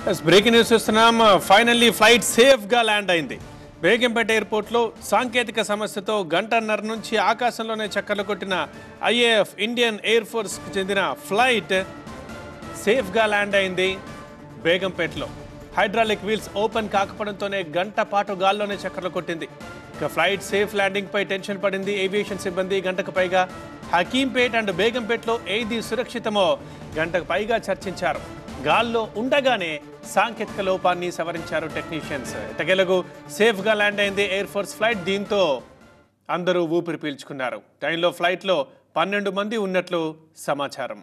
yes breaking news చూస్తున్నాం finally flight సేఫ్గా land అయింది బేగంపేట ఎయిర్పోర్ట్లో సాంకేతిక సమస్యతో గంటన్నర నుంచి ఆకాశంలోనే చక్కర్లు కొట్టిన ఐఏఎఫ్ ఇండియన్ ఎయిర్ ఫోర్స్కి చెందిన ఫ్లైట్ సేఫ్గా ల్యాండ్ అయింది బేగంపేటలో హైడ్రాలిక్ వీల్స్ ఓపెన్ కాకపోవడంతోనే గంట పాటు గాల్లోనే చక్కర్లు కొట్టింది ఇక ఫ్లైట్ సేఫ్ ల్యాండింగ్ పై టెన్షన్ పడింది ఏవియేషన్ సిబ్బంది గంటకు పైగా హకీంపేట్ అండ్ బేగంపేటలో ఏది సురక్షితమో గంటకు పైగా చర్చించారు గాల్లో ఉండగానే సాంకేతిక లోపాన్ని సవరించారు టెక్నీషియన్స్ ఎటగెలకు సేఫ్గా ల్యాండ్ అయింది ఎయిర్ ఫోర్స్ ఫ్లైట్ దీంతో అందరూ ఊపిరి పీల్చుకున్నారు టైంలో ఫ్లైట్లో పన్నెండు మంది ఉన్నట్లు సమాచారం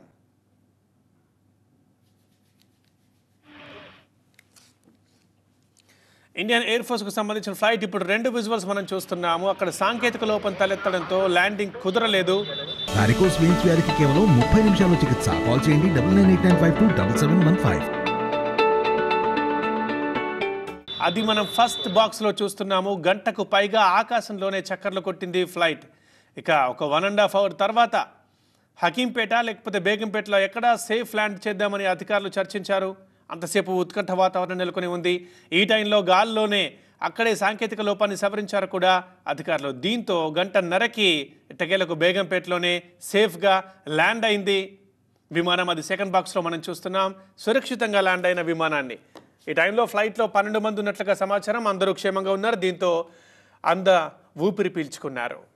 ఇండియన్ ఎయిర్ ఫోర్స్కు సంబంధించిన ఫ్లైట్ ఇప్పుడు రెండు విజువల్స్ మనం చూస్తున్నాము అక్కడ సాంకేతిక లోపం తలెత్తడంతో ల్యాండింగ్ కుదరలేదు వారికోస్ వెయిన్స్ వ్యాధికి కేవలం ముప్పై నిమిషాల్లో చికిత్స కాల్ చేయండి double nine eight nine five two double seven one five అది మనం ఫస్ట్ బాక్స్లో చూస్తున్నాము గంటకు పైగా ఆకాశంలోనే చక్కర్లు కొట్టింది ఫ్లైట్ ఇక ఒక వన్ అండ్ హాఫ్ అవర్ తర్వాత హకీంపేట లేకపోతే బేగంపేటలో ఎక్కడ సేఫ్ ల్యాండ్ చేద్దామని అధికారులు చర్చించారు అంతసేపు ఉత్కంఠ వాతావరణం నెలకొని ఉంది ఈ టైంలో గాల్లోనే అక్కడే సాంకేతిక లోపాన్ని సవరించారు కూడా అధికారులు దీంతో గంటన్నరకి ఎట్టకేలకు బేగంపేటలోనే సేఫ్గా ల్యాండ్ అయింది విమానం అది సెకండ్ బాక్స్లో మనం చూస్తున్నాం సురక్షితంగా ల్యాండ్ అయిన విమానాన్ని ఈ టైంలో ఫ్లైట్లో పన్నెండు మంది ఉన్నట్లుగా సమాచారం అందరూ క్షేమంగా ఉన్నారు దీంతో అంద ఊపిరి పీల్చుకున్నారు